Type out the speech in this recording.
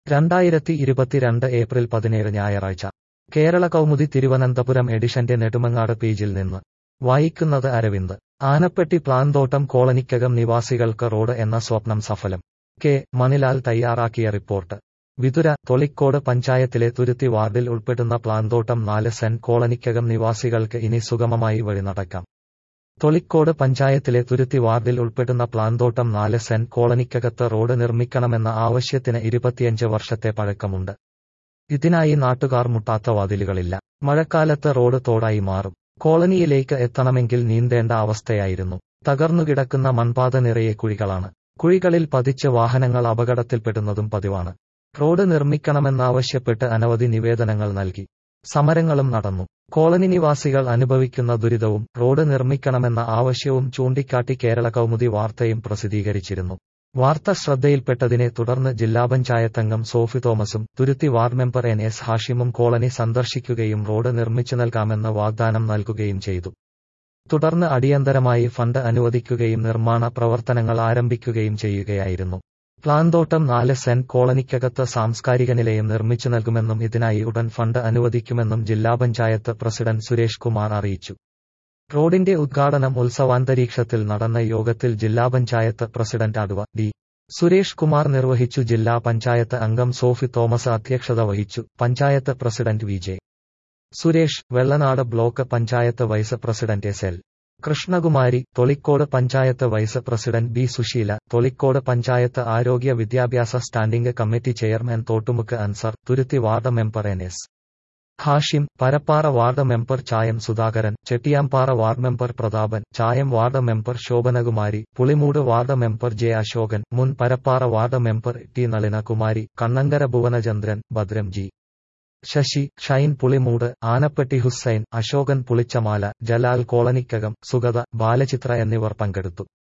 രണ്ടായിരത്തി ഇരുപത്തിരണ്ട് ഏപ്രിൽ പതിനേഴ് ഞായറാഴ്ച കേരള കൗമുദി തിരുവനന്തപുരം എഡിഷന്റെ നെടുമങ്ങാട് പേജിൽ നിന്ന് വായിക്കുന്നത് അരവിന്ദ് ആനപ്പെട്ടി പ്ലാന്തോട്ടം കോളനിക്കകം നിവാസികൾക്ക് റോഡ് എന്ന സ്വപ്നം സഫലം കെ മണിലാൽ തയ്യാറാക്കിയ റിപ്പോർട്ട് വിതുര തൊളിക്കോട് പഞ്ചായത്തിലെ തുരുത്തി വാർഡിൽ ഉൾപ്പെടുന്ന പ്ലാന്തോട്ടം നാല് സെന്റ് കോളനിക്കകം നിവാസികൾക്ക് ഇനി സുഗമമായി വഴി നടക്കാം തൊളിക്കോട് പഞ്ചായത്തിലെ തുരുത്തി വാർഡിൽ ഉൾപ്പെടുന്ന പ്ലാന്തോട്ടം നാല് സെന്റ് കോളനിക്കകത്ത് റോഡ് നിർമ്മിക്കണമെന്ന ആവശ്യത്തിന് ഇരുപത്തിയഞ്ച് വർഷത്തെ പഴക്കമുണ്ട് ഇതിനായി നാട്ടുകാർ മുട്ടാത്ത വാതിലുകളില്ല മഴക്കാലത്ത് റോഡ് തോടായി മാറും കോളനിയിലേക്ക് എത്തണമെങ്കിൽ നീന്തേണ്ട അവസ്ഥയായിരുന്നു തകർന്നുകിടക്കുന്ന മൺപാത നിറയെ കുഴികളാണ് കുഴികളിൽ പതിച്ച് വാഹനങ്ങൾ അപകടത്തിൽപ്പെടുന്നതും പതിവാണ് റോഡ് നിർമ്മിക്കണമെന്നാവശ്യപ്പെട്ട് അനവധി നിവേദനങ്ങൾ നൽകി സമരങ്ങളും നടന്നു കോളനി നിവാസികൾ അനുഭവിക്കുന്ന ദുരിതവും റോഡ് നിർമ്മിക്കണമെന്ന ആവശ്യവും ചൂണ്ടിക്കാട്ടി കേരള കൗമുദി വാർത്തയും പ്രസിദ്ധീകരിച്ചിരുന്നു വാർത്ത ശ്രദ്ധയിൽപ്പെട്ടതിനെ തുടർന്ന് ജില്ലാ പഞ്ചായത്തംഗം സോഫി തോമസും Thuruthi ward member N S ഹാഷിമും കോളനി സന്ദർശിക്കുകയും റോഡ് നിർമ്മിച്ചു നൽകാമെന്ന് വാഗ്ദാനം നൽകുകയും ചെയ്തു തുടർന്ന് അടിയന്തരമായി ഫണ്ട് അനുവദിക്കുകയും നിർമ്മാണ പ്രവർത്തനങ്ങൾ ആരംഭിക്കുകയും ചെയ്യുകയായിരുന്നു പ്ലാന്തോട്ടം നാല് സെന്റ് കോളനിക്കകത്ത് സാംസ്കാരിക നിലയം നിർമ്മിച്ചു നൽകുമെന്നും ഇതിനായി ഉടൻ ഫണ്ട് അനുവദിക്കുമെന്നും ജില്ലാ പഞ്ചായത്ത് പ്രസിഡന്റ് സുരേഷ് കുമാർ അറിയിച്ചു റോഡിന്റെ ഉദ്ഘാടനം ഉത്സവാന്തരീക്ഷത്തിൽ നടന്ന യോഗത്തിൽ ജില്ലാ panchayat president adv D Suresh Kumar നിർവഹിച്ചു ജില്ലാ പഞ്ചായത്ത് അംഗം സോഫി തോമസ് അധ്യക്ഷത വഹിച്ചു panchayat president V J Suresh Vellanad block panchayat vice president S L Krishnakumari Tholicode panchayat vice president B Susheela Tholicode panchayat ആരോഗ്യ വിദ്യാഭ്യാസ standing committee chairman Thottumukku Ansar Thuruthi ward member N S Hashim Parappara ward member Chayam Sudhakaran Chettiyampara ward member Prathapan Chayam ward member Shobhanakumari Pulimoodu ward member J Ashokan മുൻ Parappara ward member T Nalinakumari Kannankara Bhuvanachandran Bhadram G Sasi Shine Pulimoodu Anappetti Hussain Ashokan Pulichamala Jalal കോളനിക്കകം സുഗത ബാലചിത്ര എന്നിവർ പങ്കെടുത്തു